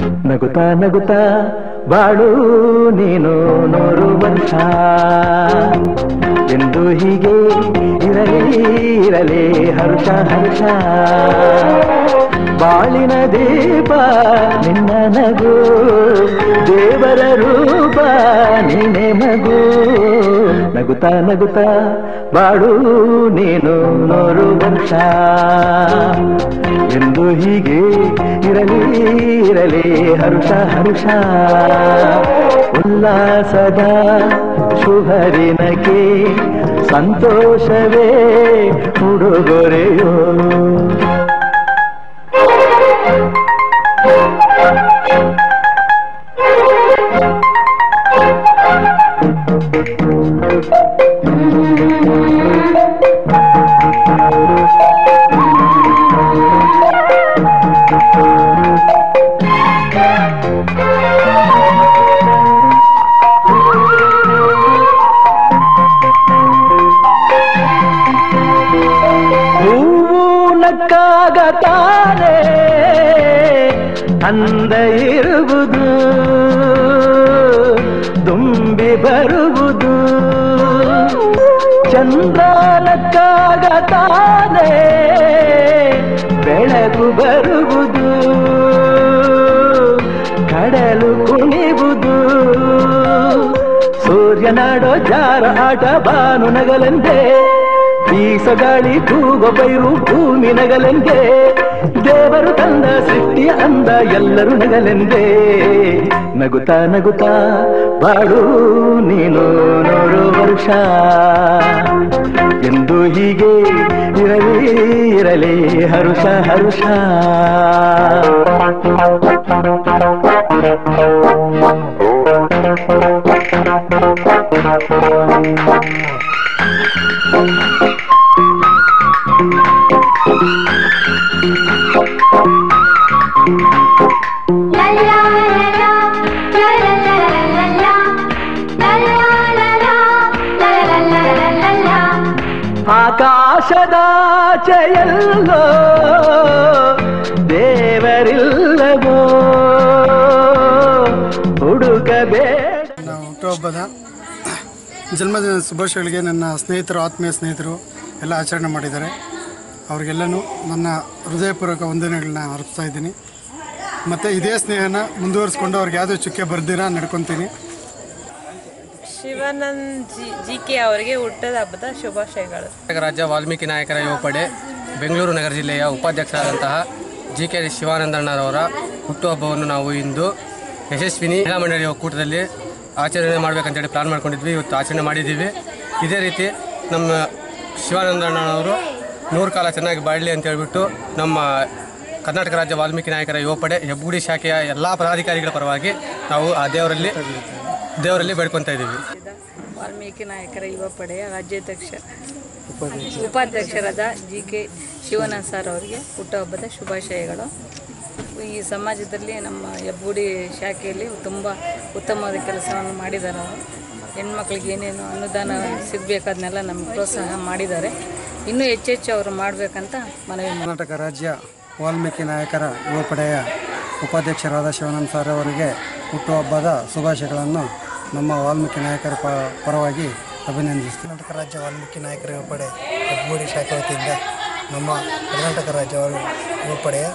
ನಗುತ್ತಾ ನಗುತ್ತಾ ಬಾಳು ನೀನು ನೂರು ವರ್ಷ ಎಂದು ಹೀಗೆ ಇರಲಿ ಇರಲಿ ಹರ್ಷ ಹರ್ಷ ಬಾಳಿನ ದೀಪ ನಿನ್ನ ನಗು ದೇವರ ರೂಪ ನೀನೆ ಮಗು ನಗುತ್ತಾ ನಗುತ್ತಾ ಬಾಳು ನೀನು ನೂರು ವರ್ಷ ಎಂದು ಹೀಗೆ ಇರಲಿ ಇರಲಿ ಹರ್ಷ ಹರ್ಷ ಉಲ್ಲಾಸದ ಶುಭರಿನಕ್ಕೆ ಸಂತೋಷವೇ ಉಡುಗೊರೆಯೋ ಹೂವು ನಕ್ಕಾಗ ತಾನೇ ಅಂದ ಇರುವುದು ತುಂಬಿ ಬರುವುದು ಚಂದ್ರ ನಕ್ಕಾಗ ತಾನೇ ಬೆಳಕು ಬರುವುದು ಕಡಲು ಕುಣಿವುದು ಸೂರ್ಯನಾಡೋ ಜಾರ ಆಟ ಬಾನು ನಗಲೆಂದೇ ಬೀಸಗಾಳಿ ತೂಗೋ ಬೈರು ಭೂಮಿ ನಗಲೆಂದೇ ದೇವರು ತಂದ ಸೃಷ್ಟಿಯ ಅಂದ ಎಲ್ಲರೂ ನಗಲೆಂದೇ ನಗುತ್ತಾ ನಗುತ್ತಾ ಬಾಳು ನೀನು ನೋಡು ವರ್ಷ ಎಂದು ಹೀಗೆ ಇರಲಿ ಇರಲಿ ಹರುಷ ಹರುಷ ಆಕಾಶದಾಚೆಯಲ್ಲೋ ದೇವರಿಲ್ಲವೋ ಹುಡುಕಬೇಡ ನಾವು ಹುಟ್ಟುಹಬ್ಬದ ಜನ್ಮದಿನ ಶುಭಾಶಯಗಳಿಗೆ ನನ್ನ ಸ್ನೇಹಿತರು ಆತ್ಮೀಯ ಸ್ನೇಹಿತರು ಎಲ್ಲ ಆಚರಣೆ ಮಾಡಿದ್ದಾರೆ ಅವ್ರಿಗೆಲ್ಲನೂ ನನ್ನ ಹೃದಯಪೂರ್ವಕ ವಂದನೆಗಳನ್ನ ಅರ್ಪಿಸ್ತಾ ಇದ್ದೀನಿ ಮತ್ತು ಇದೇ ಸ್ನೇಹನ ಮುಂದುವರಿಸ್ಕೊಂಡು ಅವ್ರಿಗೆ ಯಾವುದೇ ಚುಕ್ಕೆ ಬರ್ದಿರ ನಡ್ಕೊತೀನಿ ಶಿವಾನಂದ್ ಜಿ ಜಿ ಕೆ ಅವರಿಗೆ ಹುಟ್ಟದ ಹಬ್ಬದ ಶುಭಾಶಯಗಳು ಕರ್ನಾಟಕ ರಾಜ್ಯ ವಾಲ್ಮೀಕಿ ನಾಯಕರ ಯುವ ಪಡೆ ಬೆಂಗಳೂರು ನಗರ ಜಿಲ್ಲೆಯ ಉಪಾಧ್ಯಕ್ಷರಾದಂತಹ ಜಿ ಕೆ ಶಿವಾನಂದಣ್ಣರವರ ಹುಟ್ಟುಹಬ್ಬವನ್ನು ನಾವು ಇಂದು ಯಶಸ್ವಿನಿ ಮಹಿಳಾ ಮಂಡಳಿಯ ಒಕ್ಕೂಟದಲ್ಲಿ ಆಚರಣೆ ಮಾಡಬೇಕಂತೇಳಿ ಪ್ಲಾನ್ ಮಾಡ್ಕೊಂಡಿದ್ವಿ ಇವತ್ತು ಆಚರಣೆ ಮಾಡಿದ್ದೀವಿ ಇದೇ ರೀತಿ ನಮ್ಮ ಶಿವಾನಂದಣ್ಣನವರು ನೂರು ಕಾಲ ಚೆನ್ನಾಗಿ ಬಾಳಲಿ ಅಂತ ಹೇಳ್ಬಿಟ್ಟು ನಮ್ಮ ಕರ್ನಾಟಕ ರಾಜ್ಯ ವಾಲ್ಮೀಕಿ ನಾಯಕರ ಯುವ ಪಡೆ ಹೆಬ್ಬುಡಿ ಶಾಖೆಯ ಎಲ್ಲ ಪದಾಧಿಕಾರಿಗಳ ಪರವಾಗಿ ನಾವು ಆ ದೇವರಲ್ಲಿ ದೇವರಲ್ಲಿ ಬೇಡ್ಕೊತಾ ಇದ್ದೀವಿ ವಾಲ್ಮೀಕಿ ನಾಯಕರ ಯುವ ಪಡೆಯ ರಾಜ್ಯಾಧ್ಯಕ್ಷ ಉಪಾಧ್ಯಕ್ಷರಾದ ಜಿ ಕೆ ಶಿವಾನಂದ್ ಸರ್ ಅವರಿಗೆ ಹುಟ್ಟುಹಬ್ಬದ ಶುಭಾಶಯಗಳು ಈ ಸಮಾಜದಲ್ಲಿ ನಮ್ಮ ಹೆಬ್ಬುಡಿ ಶಾಖೆಯಲ್ಲಿ ತುಂಬ ಉತ್ತಮವಾದ ಕೆಲಸವನ್ನು ಮಾಡಿದ್ದಾರೆ ಅವರು ಹೆಣ್ಮಕ್ಳಿಗೆ ಏನೇನು ಅನುದಾನ ಸಿಗಬೇಕಾದ್ನೆಲ್ಲ ನಮಗೆ ಪ್ರೋತ್ಸಾಹ ಮಾಡಿದ್ದಾರೆ ಇನ್ನೂ ಹೆಚ್ಚೆಚ್ಚು ಅವರು ಮಾಡಬೇಕಂತ ಮನವಿ ಮಾಡ್ತೀನಿ. ಕರ್ನಾಟಕ ರಾಜ್ಯ ವಾಲ್ಮೀಕಿ ನಾಯಕರ ಯುವ ಪಡೆಯ ಉಪಾಧ್ಯಕ್ಷರಾದ ಶಿವಾನಂದ ಸರ್ ಅವರಿಗೆ ಹುಟ್ಟುಹಬ್ಬದ ಶುಭಾಶಯಗಳನ್ನು ನಮ್ಮ ವಾಲ್ಮೀಕಿ ನಾಯಕರ ಪ ಪರವಾಗಿ ಅಭಿನಂದಿಸ್ತೀನಿ ಕರ್ನಾಟಕ ರಾಜ್ಯ ವಾಲ್ಮೀಕಿ ನಾಯಕರ ಯುವ ಪಡೆ ಹೆಬ್ಬೂಡಿ ಶಾಖೆ ವತಿಯಿಂದ ನಮ್ಮ ಕರ್ನಾಟಕ ರಾಜ್ಯ ವಾಲ್- ಯುವ ಪಡೆಯ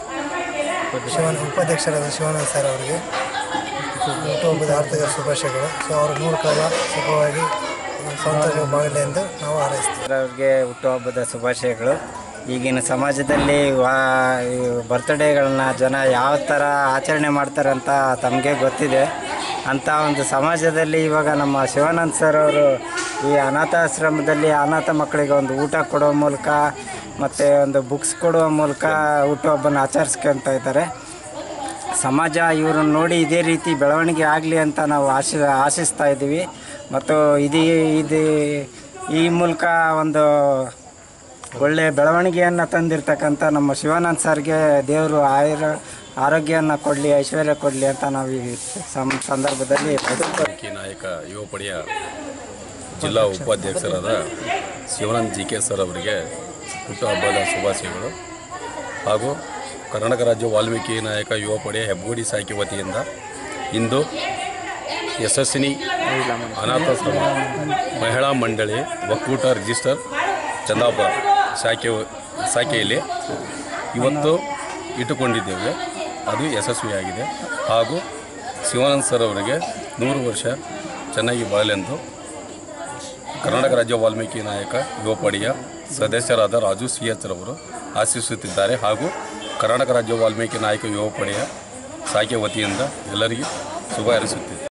ಶಿವನ ಉಪಾಧ್ಯಕ್ಷರಾದ ಶಿವಾನಂದ ಸರ್ ಅವರಿಗೆ ಹುಟ್ಟುಹಬ್ಬದ ಆರ್ಥಿಕ ಶುಭಾಶಯಗಳು ಸೊ ಅವರು ನೂರು ಕಾಲ ಸುಖವಾಗಿ ಸಂತೋಷವಾಗಲಿ ಎಂದು ನಾವು ಹಾರೈಸ್ತೀವಿ ಅವ್ರಿಗೆ ಹುಟ್ಟುಹಬ್ಬದ ಶುಭಾಶಯಗಳು ಈಗಿನ ಸಮಾಜದಲ್ಲಿ ವಾ ಬರ್ತ್ಡೇಗಳನ್ನ ಜನ ಯಾವ ಥರ ಆಚರಣೆ ಮಾಡ್ತಾರೆ ಅಂತ ತಮಗೆ ಗೊತ್ತಿದೆ ಅಂಥ ಒಂದು ಸಮಾಜದಲ್ಲಿ ಇವಾಗ ನಮ್ಮ ಶಿವಾನಂದ್ ಸರ್ ಅವರು ಈ ಅನಾಥಾಶ್ರಮದಲ್ಲಿ ಅನಾಥ ಮಕ್ಕಳಿಗೆ ಒಂದು ಊಟ ಕೊಡೋ ಮೂಲಕ ಮತ್ತು ಒಂದು ಬುಕ್ಸ್ ಕೊಡುವ ಮೂಲಕ ಹುಟ್ಟುಹಬ್ಬನ ಆಚರಿಸ್ಕೊತ ಇದ್ದಾರೆ ಸಮಾಜ ಇವ್ರನ್ನ ನೋಡಿ ಇದೇ ರೀತಿ ಬೆಳವಣಿಗೆ ಆಗಲಿ ಅಂತ ನಾವು ಆಶಿ ಆಶಿಸ್ತಾ ಇದ್ದೀವಿ ಮತ್ತು ಇದು ಇದು ಈ ಮೂಲಕ ಒಂದು ಒಳ್ಳೆಯ ಬೆಳವಣಿಗೆಯನ್ನು ತಂದಿರತಕ್ಕಂಥ ನಮ್ಮ ಶಿವಾನಂದ್ ಸರ್ಗೆ ದೇವರು ಆಯುರ ಆರೋಗ್ಯವನ್ನು ಕೊಡಲಿ ಐಶ್ವರ್ಯ ಕೊಡಲಿ ಅಂತ ನಾವು ಈ ಸಂ ಸಂದರ್ಭದಲ್ಲಿ ವಾಲ್ಮೀಕಿ ನಾಯಕ ಯುವ ಪಡೆಯ ಜಿಲ್ಲಾ ಉಪಾಧ್ಯಕ್ಷರಾದ ಶಿವಾನಂದ್ ಜಿ ಕೆ ಸರ್ ಅವರಿಗೆ ಹುಟ್ಟುಹಬ್ಬದ ಶುಭಾಶಯಗಳು ಹಾಗೂ ಕರ್ನಾಟಕ ರಾಜ್ಯ ವಾಲ್ಮೀಕಿ ನಾಯಕ ಯುವ ಪಡೆ ಹೆಬ್ಬಗೋಡಿ ಶಾಖೆ ವತಿಯಿಂದ ಇಂದು ಯಶಸ್ವಿನಿ ಅನಾಥಾಶ್ರಮ ಮಹಿಳಾ ಮಂಡಳಿ ಒಕ್ಕೂಟ ರಿಜಿಸ್ಟರ್ ಚಂದಾಪುರ ಶಾಖೆ ಶಾಖೆಯಲ್ಲಿ ಇವತ್ತು ಇಟ್ಟುಕೊಂಡಿದ್ದೇವೆ ಅದು ಯಶಸ್ವಿಯಾಗಿದೆ ಹಾಗೂ ಶಿವಾನಂದ್ ಸರ್ ಅವರಿಗೆ ನೂರು ವರ್ಷ ಚೆನ್ನಾಗಿ ಬಾಳೆಂದು ಕರ್ನಾಟಕ ರಾಜ್ಯ ವಾಲ್ಮೀಕಿ ನಾಯಕ ಯುವ ಪಡೆಯ ಸದಸ್ಯರಾದ ರಾಜು ಸಿ ಎಚ್ ರವರು ಆಶಿಸುತ್ತಿದ್ದಾರೆ ಹಾಗೂ ಕರ್ನಾಟಕ ರಾಜ್ಯ ವಾಲ್ಮೀಕಿ ನಾಯಕ ಯುವ ಪಡೆಯ ಶಾಖೆ ವತಿಯಿಂದ ಎಲ್ಲರಿಗೂ ಶುಭ ಹಾರೈಸುತ್ತಿದೆ